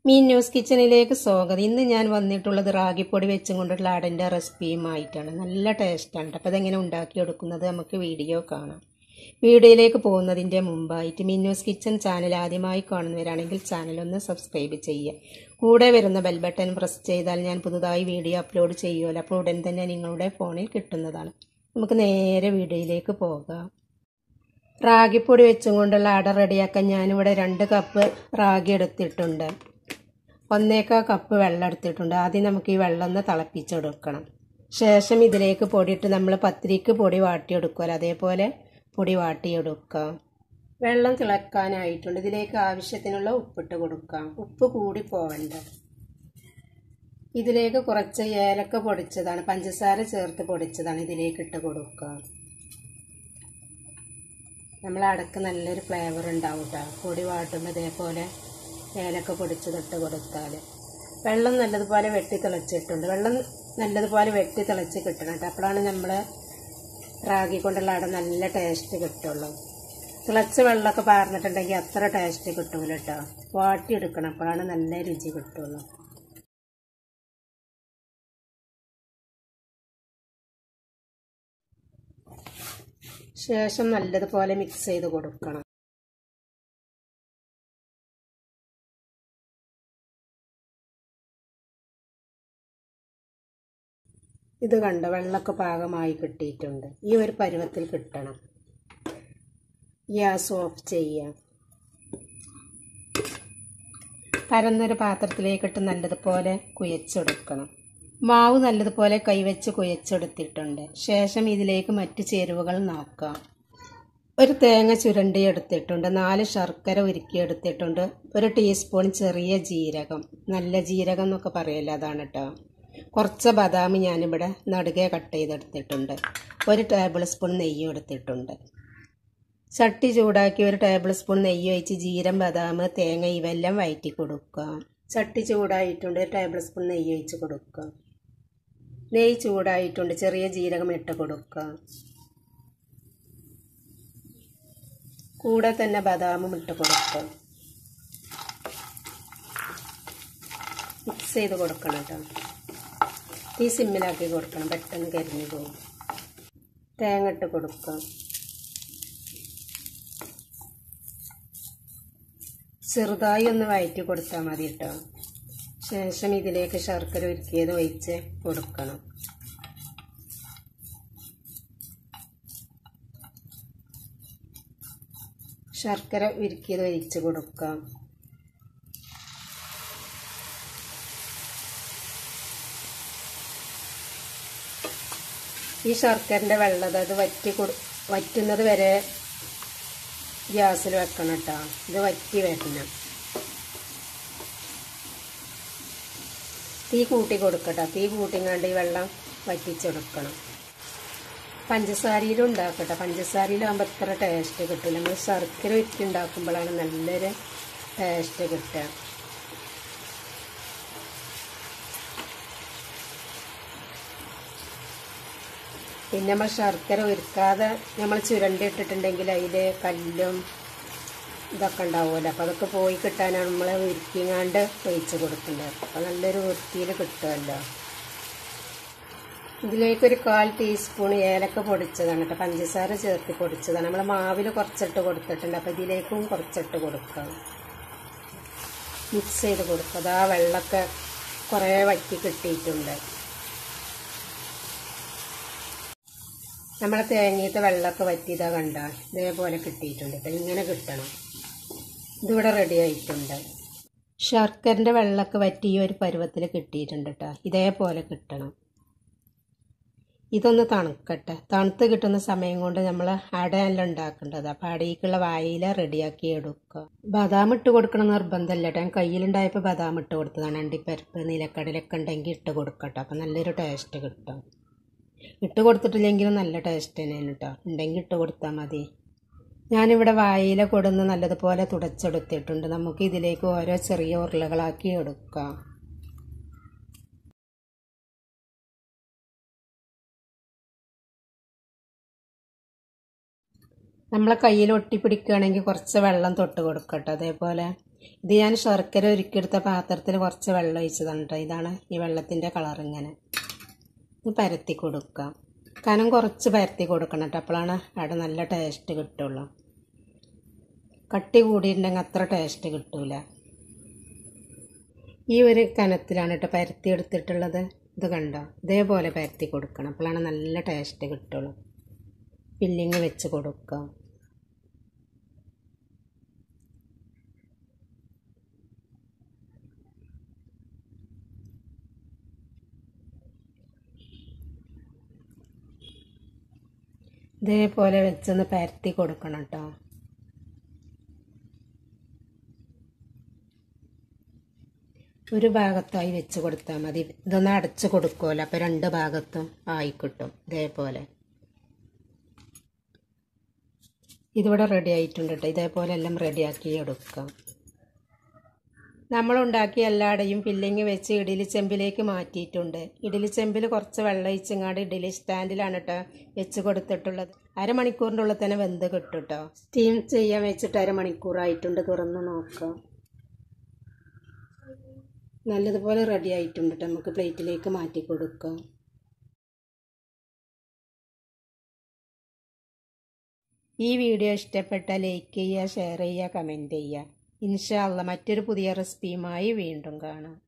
മീൻ news കിച്ചണിലേക്ക് സ്വാഗതം ഇന്ന് ഞാൻ വന്നിട്ടുള്ളത് റാഗിപ്പൊടി വെച്ചും കൊണ്ടുള്ള ആടൻ്റെ റെസിപ്പിയുമായിട്ടാണ് നല്ല ടേസ്റ്റാണ് അപ്പോൾ അതെങ്ങനെ ഉണ്ടാക്കിയെടുക്കുന്നത് നമുക്ക് വീഡിയോ കാണാം വീഡിയോയിലേക്ക് പോകുന്നതിൻ്റെ മുമ്പായിട്ട് മീൻ ന്യൂസ് കിച്ചൺ ചാനൽ ആദ്യമായി കാണുന്നവരാണെങ്കിൽ ചാനൽ ഒന്ന് സബ്സ്ക്രൈബ് ചെയ്യുക കൂടെ വരുന്ന ബെൽ ബട്ടൺ പ്രസ് ചെയ്താൽ ഞാൻ പുതുതായി വീഡിയോ അപ്ലോഡ് ചെയ്യുമല്ലോ അപ്പോൾ ഉടൻ തന്നെ നിങ്ങളുടെ ഫോണിൽ കിട്ടുന്നതാണ് നമുക്ക് നേരെ വീഡിയോയിലേക്ക് പോകാം റാഗിപ്പൊടി വെച്ചും കൊണ്ടുള്ള അട റെഡിയാക്കാൻ ഞാനിവിടെ രണ്ട് കപ്പ് റാഗി എടുത്തിട്ടുണ്ട് ഒന്നേക്കാ കപ്പ് വെള്ളം എടുത്തിട്ടുണ്ട് ആദ്യം നമുക്ക് ഈ വെള്ളം ഒന്ന് തിളപ്പിച്ചെടുക്കണം ശേഷം ഇതിലേക്ക് പൊടിയിട്ട് നമ്മൾ പത്തിരിക്ക് പൊടി വാട്ടിയെടുക്കുമല്ലോ അതേപോലെ പൊടി വാട്ടിയെടുക്കാം വെള്ളം തിളക്കാനായിട്ടുണ്ട് ഇതിലേക്ക് ആവശ്യത്തിനുള്ള ഉപ്പിട്ട് കൊടുക്കാം ഉപ്പ് കൂടി പോവണ്ട ഇതിലേക്ക് കുറച്ച് ഏലക്ക പൊടിച്ചതാണ് പഞ്ചസാര ചേർത്ത് പൊടിച്ചതാണ് ഇതിലേക്ക് ഇട്ട് കൊടുക്കാം നമ്മൾ അടക്ക് നല്ലൊരു ഫ്ലേവർ ഉണ്ടാവും കേട്ടോ പൊടി വാട്ടുമ്പോൾ ഇതേപോലെ ഏലക്ക പൊടിച്ചതിട്ട് കൊടുത്താൽ വെള്ളം നല്ലതുപോലെ വെട്ടി തിളച്ചിട്ടുണ്ട് വെള്ളം നല്ലതുപോലെ വെട്ടി തിളച്ച് കിട്ടണം കേട്ടോ അപ്പോഴാണ് നമ്മൾ റാഗി കൊണ്ടുള്ള അട നല്ല ടേസ്റ്റ് കിട്ടുള്ളൂ തിളച്ച വെള്ളമൊക്കെ പാർന്നിട്ടുണ്ടെങ്കിൽ അത്ര ടേസ്റ്റ് കിട്ടൂല കേട്ടോ വാട്ടിയെടുക്കണം അപ്പോഴാണ് നല്ല രുചി കിട്ടുള്ളൂ ശേഷം നല്ലതുപോലെ മിക്സ് ചെയ്ത് കൊടുക്കണം ഇത് കണ്ട വെള്ളമൊക്കെ പാകമായി കിട്ടിയിട്ടുണ്ട് ഈ ഒരു പരുവത്തിൽ കിട്ടണം ഗ്യാസ് ഓഫ് ചെയ്യാം പരന്നൊരു പാത്രത്തിലേക്കിട്ട് നല്ലതുപോലെ കുഴച്ചെടുക്കണം മാവ് നല്ലതുപോലെ കൈവച്ച് കുഴച്ചെടുത്തിട്ടുണ്ട് ശേഷം ഇതിലേക്ക് മറ്റ് ചേരുവകൾ നോക്കാം ഒരു തേങ്ങ ചുരണ്ടി എടുത്തിട്ടുണ്ട് നാല് ശർക്കര ഉരുക്കിയെടുത്തിട്ടുണ്ട് ഒരു ടീസ്പൂൺ ചെറിയ ജീരകം നല്ല ജീരകം എന്നൊക്കെ പറയല്ലോ അതാണ് കേട്ടോ കുറച്ച് ബദാം ഞാനിവിടെ നടുകെ കട്ട് ചെയ്തെടുത്തിട്ടുണ്ട് ഒരു ടേബിൾ സ്പൂൺ നെയ്യ് എടുത്തിട്ടുണ്ട് ചട്ടി ചൂടാക്കി ഒരു ടേബിൾ സ്പൂൺ നെയ്യ് ഒഴിച്ച് ജീരം ബദാം തേങ്ങ ഇവെല്ലാം വയറ്റി കൊടുക്കുക ചട്ടി ചൂടായിട്ടുണ്ട് ഒരു ടേബിൾ സ്പൂൺ നെയ്യ് ഒഴിച്ച് കൊടുക്കുക നെയ്യ് ചൂടായിട്ടുണ്ട് ചെറിയ ജീരകം ഇട്ട് കൊടുക്കുക കൂടെ തന്നെ ബദാമും ഇട്ട് കൊടുക്കുക മിക്സ് ചെയ്ത് കൊടുക്കണം കേട്ടോ തീ സിമ്മിലാക്കി കൊടുക്കണം പെട്ടെന്ന് കരിഞ്ഞു പോകും തേങ്ങ ഇട്ട് കൊടുക്കുക ചെറുതായി ഒന്ന് വയറ്റി കൊടുത്താൽ മതി കേട്ടോ ശേഷം ഇതിലേക്ക് ശർക്കര ഉരുക്കിയത് ഒഴിച്ച് കൊടുക്കണം ശർക്കര ഉരുക്കിയത് ഒഴിച്ച് കൊടുക്കാം ഈ ശർക്കരൻ്റെ വെള്ളം അത് വറ്റി കൊടു വറ്റുന്നത് വരെ ഗ്യാസിൽ വെക്കണം കേട്ടോ ഇത് വറ്റി വരണം തീ കൂട്ടി കൊടുക്കട്ടോ തീ കൂട്ടിങ്ങാണ്ട് ഈ വെള്ളം വറ്റിച്ചെടുക്കണം പഞ്ചസാരയിലും ഉണ്ടാക്കട്ടെ പഞ്ചസാരയിലാകുമ്പോൾ അത്ര ടേസ്റ്റ് കിട്ടില്ല നമ്മൾ ശർക്കര വെച്ച് ഉണ്ടാക്കുമ്പോഴാണ് നല്ലൊരു ടേസ്റ്റ് കിട്ടുക പിന്നെ നമ്മൾ ശർക്കര ഒരുക്കാതെ നമ്മൾ ചുരണ്ടി ഇട്ടിട്ടുണ്ടെങ്കിൽ അതിൽ കല്ലും ഇതൊക്കെ ഉണ്ടാവുമല്ലോ അപ്പോൾ അതൊക്കെ പോയി കിട്ടാനാണ് നമ്മൾ ഉരുക്കിങ്ങാണ്ട് ഒഴിച്ച് കൊടുക്കേണ്ടത് അപ്പോൾ നല്ലൊരു വൃത്തിയിൽ കിട്ടുമല്ലോ ഇതിലേക്കൊരു കാൽ ടീസ്പൂൺ ഏലക്ക പൊടിച്ചതാണ് കേട്ടോ പഞ്ചസാര ചേർത്ത് പൊടിച്ചതാണ് നമ്മൾ മാവിൽ കുറച്ചിട്ട് കൊടുത്തിട്ടുണ്ട് അപ്പോൾ ഇതിലേക്കും കുറച്ചിട്ട് കൊടുക്കാം മിക്സ് ചെയ്ത് കൊടുക്കുക അത് ആ വെള്ളമൊക്കെ കുറേ വറ്റി കിട്ടിയിട്ടുണ്ട് നമ്മളെ തേങ്ങയത്തെ വെള്ളമൊക്കെ വറ്റിയതാ കണ്ട ഇതേപോലെ കിട്ടിയിട്ടുണ്ട് കേട്ടോ ഇങ്ങനെ കിട്ടണം ഇതിവിടെ റെഡി ആയിട്ടുണ്ട് ശർക്കരൻ്റെ വെള്ളമൊക്കെ വറ്റി ഈ ഒരു പരുവത്തിൽ കിട്ടിയിട്ടുണ്ട് കേട്ടോ ഇതേപോലെ കിട്ടണം ഇതൊന്ന് തണുക്കട്ടെ തണുത്ത് കിട്ടുന്ന സമയം കൊണ്ട് നമ്മൾ അടയല്ല ഉണ്ടാക്കേണ്ടത് അപ്പോൾ അടയിക്കുള്ള വായില റെഡിയാക്കി എടുക്കുക ബദാം ഇട്ട് കൊടുക്കണം നിർബന്ധമല്ല കേട്ടോ ഞാൻ കയ്യിലുണ്ടായപ്പോൾ ബദാം ഇട്ട് കൊടുത്തതാണ് അണ്ടിപ്പരിപ്പ് നിലക്കടലൊക്കെ ഉണ്ടെങ്കിൽ ഇട്ട് കൊടുക്കട്ടെ അപ്പം നല്ലൊരു ടേസ്റ്റ് കിട്ടും ഇട്ട് കൊടുത്തിട്ടില്ലെങ്കിലും നല്ല ടേസ്റ്റ് തന്നെയാണ് കേട്ടോ ഉണ്ടെങ്കിൽ ഇട്ട് കൊടുത്താൽ മതി ഞാനിവിടെ വായില കൊടുന്ന് നല്ലതുപോലെ തുടച്ചെടുത്തിട്ടുണ്ട് നമുക്ക് ഇതിലേക്ക് ഓരോ ചെറിയ ഉരുളകളാക്കി എടുക്കാം നമ്മളെ കയ്യിൽ ഒട്ടിപ്പിടിക്കുകയാണെങ്കിൽ കുറച്ച് വെള്ളം തൊട്ട് കൊടുക്കട്ടെ അതേപോലെ ഇത് ഞാൻ ശർക്കര ഒരുക്കിയെടുത്ത പാത്രത്തിൽ കുറച്ച് വെള്ളം ഒഴിച്ചതാണ് കേട്ടോ ഇതാണ് ഈ വെള്ളത്തിൻ്റെ കളർ ഇങ്ങനെ ഇത് പരത്തി കൊടുക്കാം കനം കുറച്ച് പരത്തി കൊടുക്കണം കേട്ടോ അപ്പോഴാണ് അവിടെ നല്ല ടേസ്റ്റ് കിട്ടുള്ളൂ കട്ടി കൂടിയിട്ടുണ്ടെങ്കിൽ അത്ര ടേസ്റ്റ് കിട്ടൂല ഈ ഒരു കനത്തിലാണ് കേട്ടോ പരത്തി എടുത്തിട്ടുള്ളത് ഇത് കണ്ടോ ഇതേപോലെ പരത്തി കൊടുക്കണം അപ്പോഴാണ് നല്ല ടേസ്റ്റ് കിട്ടുള്ളൂ ഫില്ലിങ് വെച്ച് കൊടുക്കാം ഇതേപോലെ വെച്ചൊന്ന് പരത്തി കൊടുക്കണം കേട്ടോ ഒരു ഭാഗത്തായി വെച്ച് കൊടുത്താൽ മതി ഇതൊന്ന് അടച്ച് കൊടുക്കുമല്ലോ അപ്പോൾ രണ്ട് ഭാഗത്തും ആയി കിട്ടും ഇതേപോലെ ഇതിവിടെ റെഡി ആയിട്ടുണ്ട് കേട്ടോ ഇതേപോലെ എല്ലാം റെഡിയാക്കി എടുക്കാം നമ്മളുണ്ടാക്കിയ എല്ലാടയും ഫില്ലിങ് വെച്ച് ഇഡലി ചെമ്പിലേക്ക് മാറ്റിയിട്ടുണ്ട് ഇഡലി ചെമ്പിൽ കുറച്ച് വെള്ളം ഒഴിച്ചങ്ങാട് ഇഡലി സ്റ്റാൻഡിലാണ് കേട്ടോ വെച്ച് കൊടുത്തിട്ടുള്ളത് അരമണിക്കൂറിൻ്റെ ഉള്ളിൽ തന്നെ വെന്ത് കിട്ടും കേട്ടോ സ്റ്റീം ചെയ്യാൻ വെച്ചിട്ട് അരമണിക്കൂറായിട്ടുണ്ട് തുറന്ന് നോക്കാം നല്ലതുപോലെ റെഡി ആയിട്ടുണ്ട് കേട്ടോ നമുക്ക് പ്ലേറ്റിലേക്ക് മാറ്റി കൊടുക്കാം ഈ വീഡിയോ ഇഷ്ടപ്പെട്ടാൽ ലൈക്ക് ചെയ്യുക ഷെയർ ചെയ്യുക കമൻറ്റ് ചെയ്യുക ഇൻഷാല്ല മറ്റൊരു പുതിയ റെസിപ്പിയുമായി വീണ്ടും കാണാം